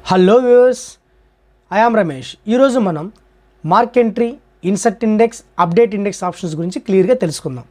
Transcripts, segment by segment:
hello viewers I am Ramesh ఈరోజు మనం mark entry insert index update index options గురించి క్లియర్గా తెలుసుకుందాం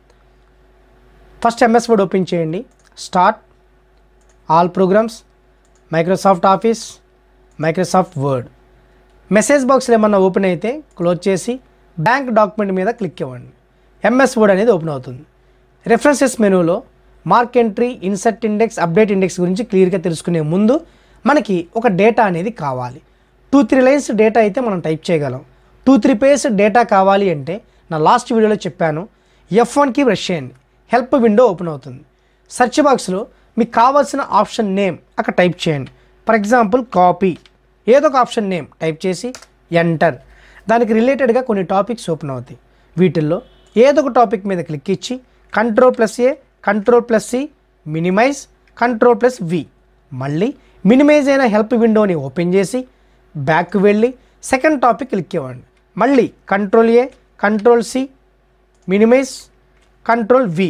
ఫస్ట్ ఎంఎస్ వర్డ్ ఓపెన్ చేయండి start all programs Microsoft Office Microsoft Word message బాక్స్లో ఏమన్నా ఓపెన్ అయితే క్లోజ్ చేసి బ్యాంక్ డాక్యుమెంట్ మీద క్లిక్ ఇవ్వండి ఎంఎస్ వర్డ్ అనేది ఓపెన్ అవుతుంది రెఫరెన్సెస్ మెనూలో mark entry insert index update index గురించి క్లియర్గా తెలుసుకునే ముందు మనకి ఒక డేటా అనేది కావాలి టూ త్రీ లైన్స్ డేటా అయితే మనం టైప్ చేయగలం టూ త్రీ పేజెస్ డేటా కావాలి అంటే నా లాస్ట్ వీడియోలో చెప్పాను ఎఫ్ వన్కి బ్రష్ చేయండి హెల్ప్ విండో ఓపెన్ అవుతుంది సెర్చ్ బాక్స్లో మీకు కావాల్సిన ఆప్షన్ నేమ్ అక్కడ టైప్ చేయండి ఫర్ ఎగ్జాంపుల్ కాపీ ఏదో ఒక ఆప్షన్ నేమ్ టైప్ చేసి ఎంటర్ దానికి రిలేటెడ్గా కొన్ని టాపిక్స్ ఓపెన్ అవుతాయి వీటిల్లో ఏదో ఒక టాపిక్ మీద క్లిక్ ఇచ్చి control plus A control plus C minimize control plus V మళ్ళీ మినిమైజ్ అయిన హెల్ప్ విండోని ఓపెన్ చేసి బ్యాక్ వెళ్ళి సెకండ్ టాపిక్ క్లిక్ ఇవ్వండి మళ్ళీ control A control C minimize control V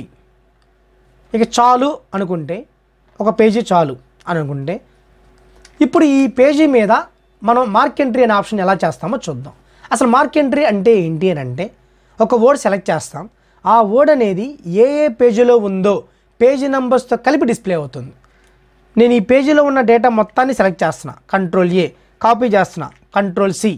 ఇక చాలు అనుకుంటే ఒక పేజీ చాలు అని అనుకుంటే ఇప్పుడు ఈ పేజీ మీద మనం మార్క్ ఎంట్రీ అనే ఆప్షన్ ఎలా చేస్తామో చూద్దాం అసలు మార్క్ ఎంట్రీ అంటే ఏంటి అని అంటే ఒక వర్డ్ సెలెక్ట్ చేస్తాం ఆ వర్డ్ అనేది ఏ ఏ పేజీలో ఉందో పేజీ నెంబర్స్తో కలిపి డిస్ప్లే అవుతుంది నేను ఈ పేజీలో ఉన్న డేటా మొత్తాన్ని సెలెక్ట్ చేస్తున్నా కంట్రోల్ ఏ కాపీ చేస్తున్నా కంట్రోల్ సి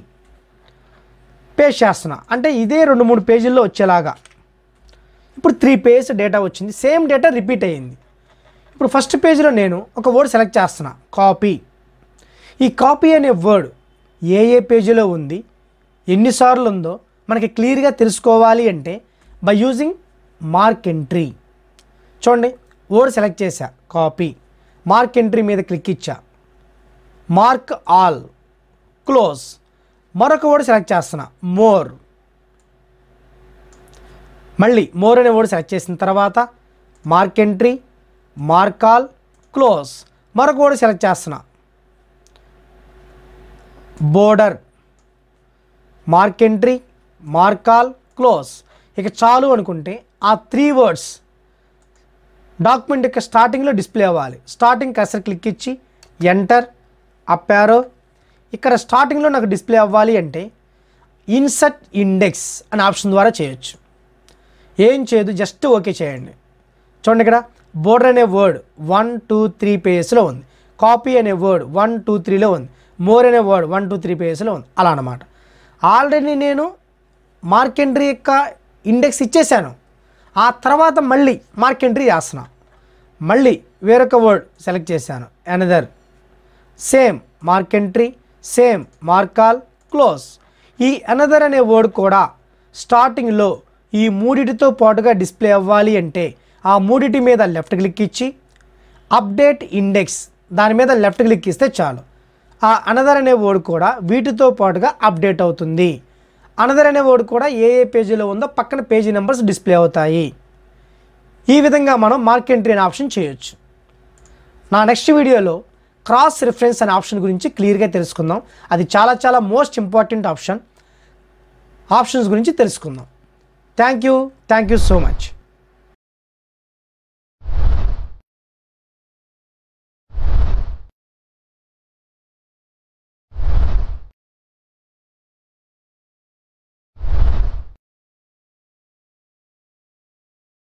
పేస్ట్ చేస్తున్నా అంటే ఇదే రెండు మూడు పేజీల్లో వచ్చేలాగా ఇప్పుడు త్రీ పేజ్ డేటా వచ్చింది సేమ్ డేటా రిపీట్ అయ్యింది ఇప్పుడు ఫస్ట్ పేజీలో నేను ఒక వర్డ్ సెలెక్ట్ చేస్తున్నా కాపీ ఈ కాపీ అనే వర్డ్ ఏ ఏ పేజీలో ఉంది ఎన్నిసార్లు ఉందో మనకి క్లియర్గా తెలుసుకోవాలి అంటే బై యూజింగ్ మార్క్ ఎంట్రీ చూడండి వర్డ్ సెలెక్ట్ చేశా కాపీ మార్క్ ఎంట్రీ మీద క్లిక్ ఇచ్చా మార్క్ ఆల్ క్లోజ్ మరొక వర్డ్ సెలెక్ట్ చేస్తున్నా మోర్ మళ్ళీ మోర్ అనే వర్డ్ సెలెక్ట్ చేసిన తర్వాత mark entry mark all close మరొక వర్డ్ సెలెక్ట్ చేస్తున్నా border mark entry mark all close ఇక చాలు అనుకుంటే ఆ త్రీ వర్డ్స్ డాక్యుమెంట్ యొక్క స్టార్టింగ్లో డిస్ప్లే అవ్వాలి స్టార్టింగ్ కసర్ క్లిక్ ఇచ్చి ఎంటర్ అప్పారో ఇక్కడ స్టార్టింగ్లో నాకు డిస్ప్లే అవ్వాలి అంటే ఇన్సర్ట్ ఇండెక్స్ అనే ఆప్షన్ ద్వారా చేయొచ్చు ఏం చేయదు జస్ట్ ఓకే చేయండి చూడండి ఇక్కడ బోర్డర్ అనే వర్డ్ వన్ టూ త్రీ పేజెస్లో ఉంది కాపీ అనే వర్డ్ వన్ టూ త్రీలో ఉంది మోర్ అనే వర్డ్ వన్ టూ త్రీ పేజెస్లో ఉంది అలా అనమాట ఆల్రెడీ నేను మార్క్ ఎంట్రీ యొక్క ఇండెక్స్ ఇచ్చేసాను ఆ తర్వాత మళ్ళీ మార్క్ ఎంట్రీ చేస్తున్నా మళ్ళీ వేరొక వర్డ్ సెలెక్ట్ చేశాను another same mark entry same mark all close ఈ అనదర్ అనే వర్డ్ కూడా స్టార్టింగ్లో ఈ మూడిటితో పాటుగా డిస్ప్లే అవ్వాలి అంటే ఆ మూడిటి మీద లెఫ్ట్ క్లిక్ ఇచ్చి అప్డేట్ ఇండెక్స్ దాని మీద లెఫ్ట్ క్లిక్ ఇస్తే చాలు ఆ అనదర్ అనే వర్డ్ కూడా వీటితో పాటుగా అప్డేట్ అవుతుంది అనదర్ అనే వర్డ్ కూడా ఏ ఏ పేజీలో ఉందో పక్కన పేజీ నెంబర్స్ డిస్ప్లే అవుతాయి ఈ విధంగా మనం మార్క్ ఎంట్రీ అనే ఆప్షన్ చేయొచ్చు నా నెక్స్ట్ వీడియోలో క్రాస్ రిఫరెన్స్ అనే ఆప్షన్ గురించి క్లియర్గా తెలుసుకుందాం అది చాలా చాలా మోస్ట్ ఇంపార్టెంట్ ఆప్షన్ ఆప్షన్స్ గురించి తెలుసుకుందాం thank you thank you so much